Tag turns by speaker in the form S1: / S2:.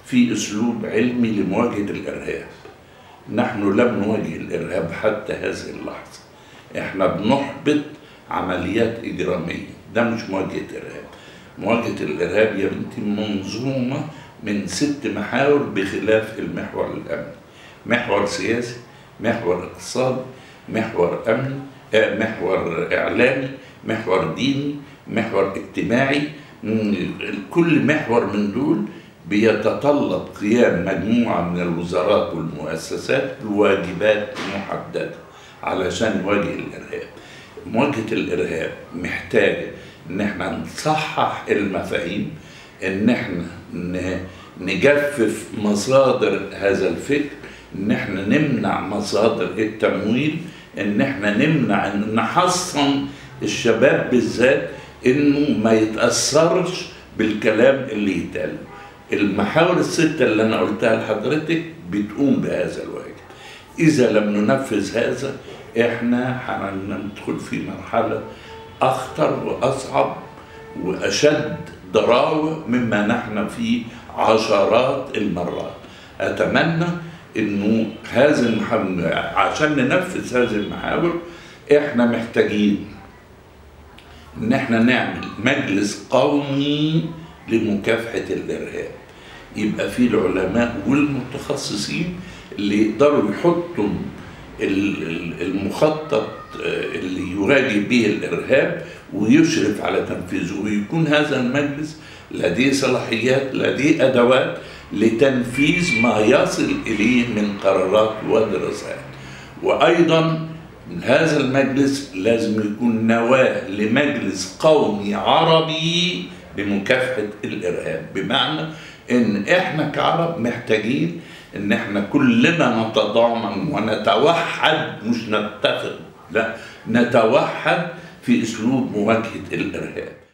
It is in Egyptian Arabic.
S1: في اسلوب علمي لمواجهه الارهاب نحن لم نواجه الارهاب حتى هذه اللحظه احنا بنحبط عمليات اجراميه ده مش مواجهه ارهاب مواجهه الارهاب يا بنتي منظومه من ست محاور بخلاف المحور الامني محور سياسي محور اقتصادي محور امني آه، محور اعلامي محور ديني محور اجتماعي مم، كل محور من دول بيتطلب قيام مجموعة من الوزارات والمؤسسات بواجبات محددة علشان نواجه الإرهاب مواجهة الإرهاب محتاجة إن احنا نصحح المفاهيم إن احنا ن- نجفف مصادر هذا الفكر إن احنا نمنع مصادر التمويل إن احنا نمنع إن نحصن الشباب بالذات إنه ما يتأثرش بالكلام اللي يتقال المحاور الستة اللي أنا قلتها لحضرتك بتقوم بهذا الواجب إذا لم ننفذ هذا إحنا هندخل في مرحلة أخطر وأصعب وأشد ضراوة مما نحن فيه عشرات المرات أتمنى إنه هذه المحاور عشان ننفذ هذه المحاور إحنا محتاجين ان احنا نعمل مجلس قومي لمكافحه الارهاب يبقى فيه العلماء والمتخصصين اللي يقدروا يحطوا ال- ال- المخطط آه، اللي يواجه به الارهاب ويشرف على تنفيذه ويكون هذا المجلس لديه صلاحيات لديه ادوات لتنفيذ ما يصل اليه من قرارات ودراسات وايضا هذا المجلس لازم يكون نواة لمجلس قومي عربي لمكافحة الإرهاب بمعنى إن إحنا كعرب محتاجين إن إحنا كلنا نتضامن ونتوحد مش نتفق لا نتوحد في أسلوب مواجهة الإرهاب